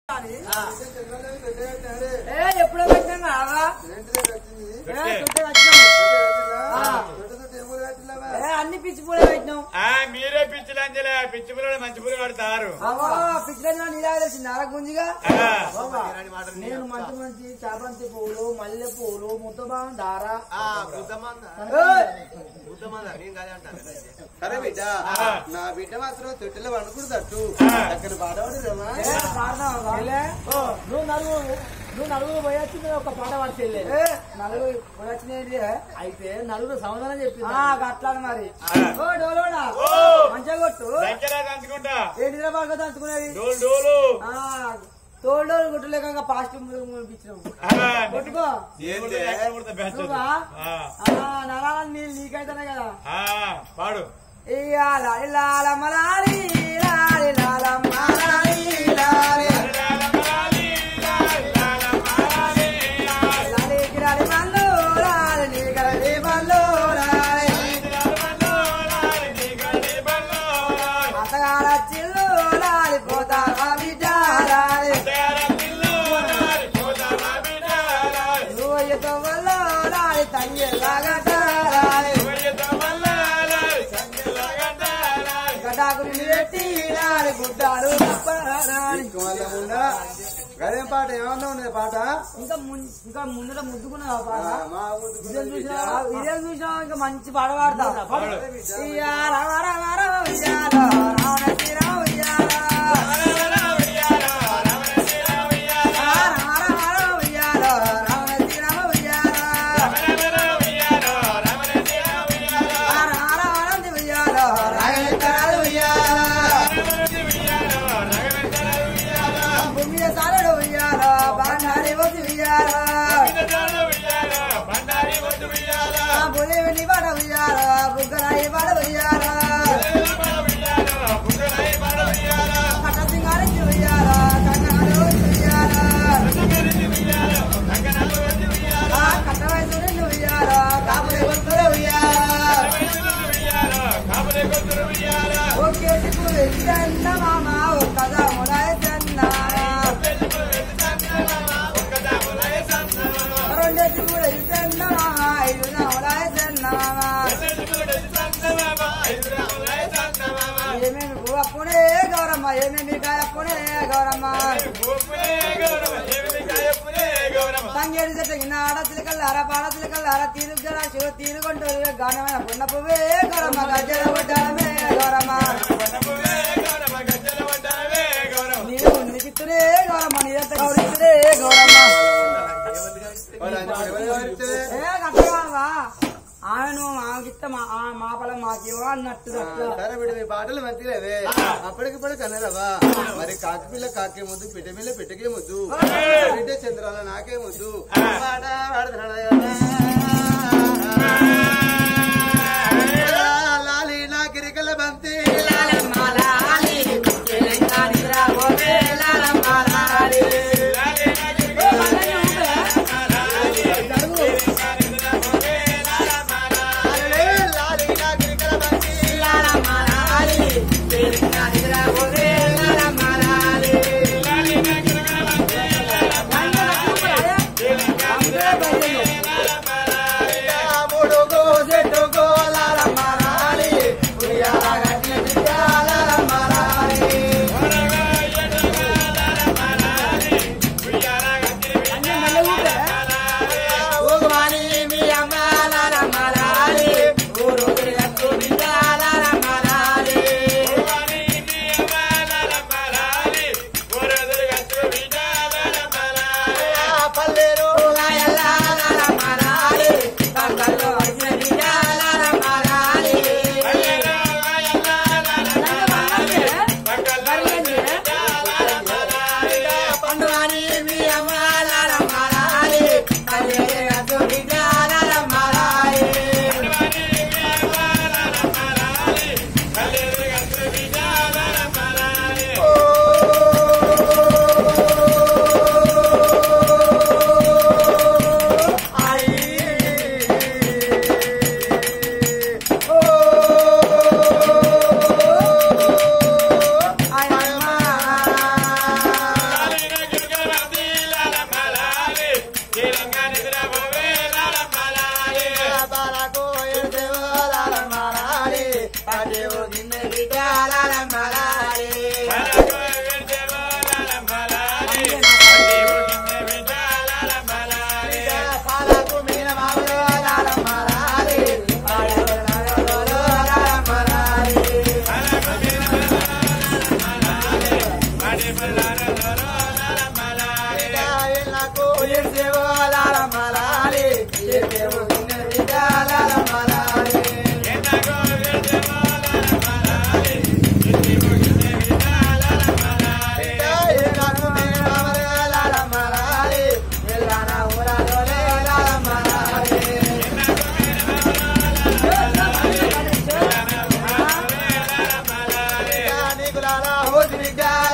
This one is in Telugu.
ఏ ఎప్పుడో వచ్చినా రావా ఏ చుట్టూ వచ్చినాము ఏ అన్ని పిచ్చి పూలే పెట్టినాం ఆ మీరే పిచ్చిలు అంజలే పిచ్చి పిల్లలు మంచి పూలు కడతారు అవో పిచ్చిలో నీలా తెలిసింది అర గుంజిగా ఆ, బాబా, నేను మంచి మంచి చామంతి పువ్వులు మల్లె పువ్వులు ముద్దబాం దార సరే బిడ్డ నా బిడ్డ మాత్రం తొట్టిలో వండుకుంటూ అక్కడ బాధపడి రమా నువ్వు నలుగురు నువ్వు నలుగురు పోయి వచ్చింది ఒక పాట పడితే నలుగురు పోయి వచ్చింది అయితే నలుగురు సమాధానం చెప్పింది అట్లా మరి ఓ డోలోడా ఓ! మంచిగా కొట్టు దగ్గర దంచుకుంటా ఏంటిదా బాగా దంచుకునేది డోలు డోలు ఆ, తోడు గుట్టలేక పాస్ట్ పంపించినావు ఆ, కొట్టుకో నేను కూడా ఎక్కడ కొడతా బ్యాచ్ నువ్వా? ఆ, ఆ, నరాల నీళ్ళు నీకైతేనే కదా ఆ, పాడు ఇయ్యాల ఇల్లాల మలాలి లాలి లాల మలాలి లాలి లాలి గిరాలి మల్లు లాలి నీ గరలి మల్లు లాలి అతగాల చిల్లు లాలి పోతా బిడ్డ లాలి నువ్వు అయ్యతో వల్ల లాలి తంగెల్లాగా లాలి గడ్డాకుని పెట్టి లాలి గుడ్డాలు తప్ప లాలి గదేం పాట ఏమన్నా ఉన్నది పాట ఇంకా ముం- ఇంకా ముందర ముద్దుకున్నావు ఆ పాట ఆ, మా ఊరు ఇదేం చూసినావా? ఇదేం చూసినావా? ఇంకా మంచి పాట పాడతా ఇయ్యాల వర వర ఉయ్యాల, రావణ శ్రీరామ ఉయ్యాల. వర వర ఉయ్యాల, రావణ శ్రీరామ ఉయ్యాల. వర వర వరంది ఉయ్యాల, రాగలిత్తరాలు ఉయ్యాల. భూమి మీద సారడు ఉయ్యాల, బండారి వసి ఉయ్యాల. ఆ బులి వెండి పాట ఉయ్యాల, బుగ్గరాయి పాట ఉయ్యాల. కట్ట సింగారించి ఉయ్యాల, కంకణాలు వచ్చి ఉయ్యాల. ఆ కట్ట వయసు నిండు ఉయ్యాల, కాపులే గొంతులే ఉయ్యాల. ఒకే చిక్కులు ఇచ్చన్న మామ, ఒక్కదా ములాయ చెన్న. రెండే చిక్కులు ఇచ్చన్న మామ, ఐదున ములాయ చెన్న మామ. ఏమేమి పువ్వు అప్పుడే గౌరమ్మ ఏమేమి కాయ అప్పుడే గౌరమ్మ తంగేడు చెట్టు కింద ఆడ చిలకల్లార పాడ చిలకల్లార తీరు జడ శివ తీరు కొంటారు గానమైన పున్న పువ్వే గౌరమ్మ గజ్జల కొట్టాడమే గౌరమ్మ నీరు నికిత్తురే గౌరమ్మ నీరంత గౌరిస్తురే గౌరమ్మ వాళ్ళు ఆయన ఎవరు ఎవరిస్తే? ఏ కట్టగావా ఆమెను మాకిత్త మా ఆ మా పొలం మాకివ్వ అన్నట్టు ఆ, అట్లా సరే బిడ్డ మీ పాటలు మంచిలేవే అప్పటికిప్పుడు కన్నరవా మరి కాకి పిల్ల కాకే ముద్దు పిట్ట పిల్ల పిట్టకే ముద్దు బిడ్డ చంద్రాల నాకే ముద్దు పాట పాడుతున్నాడు లాలి నా గిరికల బంతి లాలి నా గిరికల బంతి మూడు కోసి బిడ్డ